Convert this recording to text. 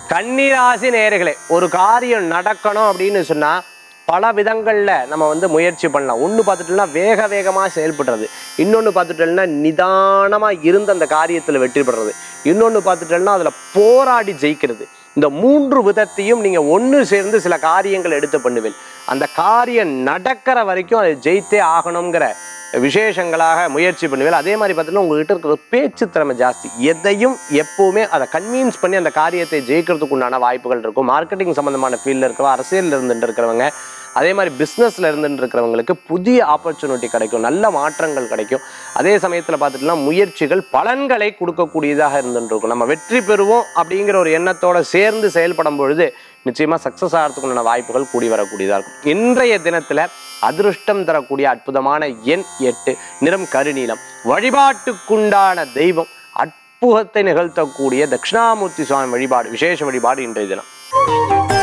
கன்னிராசி நேயர்களே ஒரு காரியம் நடக்கணும் அப்படின்னு சொன்னா பல விதங்கள்ல நம்ம வந்து முயற்சி பண்ணலாம் ஒன்று பார்த்துட்டோம்னா வேக வேகமாக செயல்படுறது இன்னொன்று பார்த்துட்டோம்னா நிதானமாக இருந்து அந்த காரியத்தில் வெற்றி பெறுறது இன்னொன்று பார்த்துட்டோம்னா அதில் போராடி ஜெயிக்கிறது இந்த மூன்று விதத்தையும் நீங்கள் ஒன்று சேர்ந்து சில காரியங்கள் எடுத்து பண்ணுவேன் அந்த காரியம் நடக்கிற வரைக்கும் அதை ஜெயித்தே ஆகணுங்கிற விசேஷங்களாக முயற்சி பண்ணுவேன் அதே மாதிரி பார்த்தீங்கன்னா உங்ககிட்ட இருக்கிற பேச்சு திறமை ஜாஸ்தி எதையும் எப்பவுமே அதை கன்வின்ஸ் பண்ணி அந்த காரியத்தை ஜெயிக்கிறதுக்கு உண்டான வாய்ப்புகள் இருக்கும் மார்க்கெட்டிங் சம்மந்தமான ஃபீல்டில் இருக்கிறவங்க அரசியலில் இருந்துட்டு இருக்கிறவங்க அதே மாதிரி பிஸ்னஸில் இருந்துட்டு இருக்கிறவங்களுக்கு புதிய ஆப்பர்ச்சுனிட்டி கிடைக்கும் நல்ல மாற்றங்கள் கிடைக்கும் அதே சமயத்தில் பார்த்துட்டுனா முயற்சிகள் பலன்களை கொடுக்கக்கூடியதாக இருந்துட்டு இருக்கும் நம்ம வெற்றி பெறுவோம் அப்படிங்கிற ஒரு எண்ணத்தோட சேர்ந்து செயல்படும் பொழுது நிச்சயமாக சக்ஸஸ் ஆகிறதுக்குண்டான வாய்ப்புகள் கூடி வரக்கூடியதாக இருக்கும் இன்றைய தினத்தில் அதிருஷ்டம் தரக்கூடிய அற்புதமான எண் எட்டு நிறம் கருநீலம் வழிபாட்டுக்குண்டான தெய்வம் அற்புதத்தை நிகழ்த்தக்கூடிய தட்சிணாமூர்த்தி சுவாமி வழிபாடு விசேஷ வழிபாடு இன்றைய தினம்